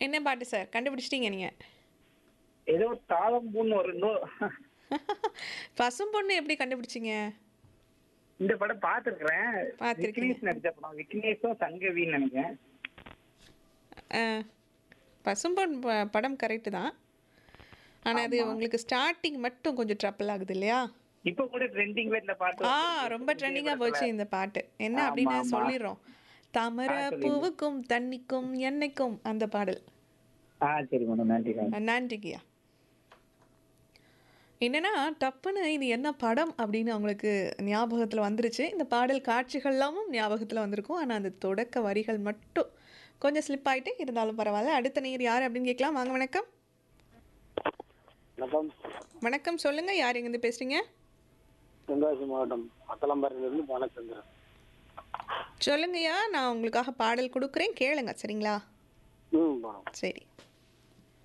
என்ன பாட்டு சார் கண்டுபிடிச்சிட்டீங்க நீங்கள் ஏதோ தாளம்பூன்னு ஒரு இன்னும் பசும் பொண்ணு எப்படி கண்டுபிடிச்சிங்க இந்த படம் பார்த்துருக்குறேன் பார்த்திருக்கீங்க. விக்னேஷ் நடிச்ச படம் விக்னேஷும் சங்கவின்னு நினைக்கிறேன் பசும்பொன் ப- படம் கரெக்டு தான் ஆனால் அது உங்களுக்கு ஸ்டார்டிங் மட்டும் கொஞ்சம் ட்ரபிள் ஆகுது இல்லையா இப்போ கூட ட்ரெண்டிங்ல இந்த பாட்டு ஆ வந்துருக்கு. ரொம்ப ட்ரெண்டிங்காக போச்சு இந்த பாட்டு என்ன ஆமா, அப்படின்னு ஆமா. சொல்லிடுறோம் தாமரை ஆ, சொல்லிடுங்க. பூவுக்கும் தண்ணிக்கும் எண்ணெய்க்கும் அந்த பாடல் ஆ சரி மேடம் நன்றி மேடம் நன்றிங்கய்யா என்னன்னா டப்புன்னு இது என்ன படம் அப்படின்னு அவங்களுக்கு ஞாபகத்தில் வந்துருச்சு இந்த பாடல் காட்சிகள்லாமும் ஞாபகத்தில் வந்திருக்கும் ஆனால் அந்த தொடக்க வரிகள் மட்டும் கொஞ்சம் ஸ்லிப் ஆயிட்டு இருந்தாலும் பரவாயில்ல அடுத்த நேர் யார் அப்படின்னு கேட்கலாம் வாங்க வணக்கம் வணக்கம் வணக்கம் சொல்லுங்க யார் எங்கேருந்து பேசுறீங்க தென்காசி மாவட்டம் அத்தலம்பாறையிலிருந்து பாலச்சந்திரன் சொல்லுங்கய்யா நான் உங்களுக்காக பாடல் கொடுக்குறேன் கேளுங்க சரிங்களா ம் போனோம் சரி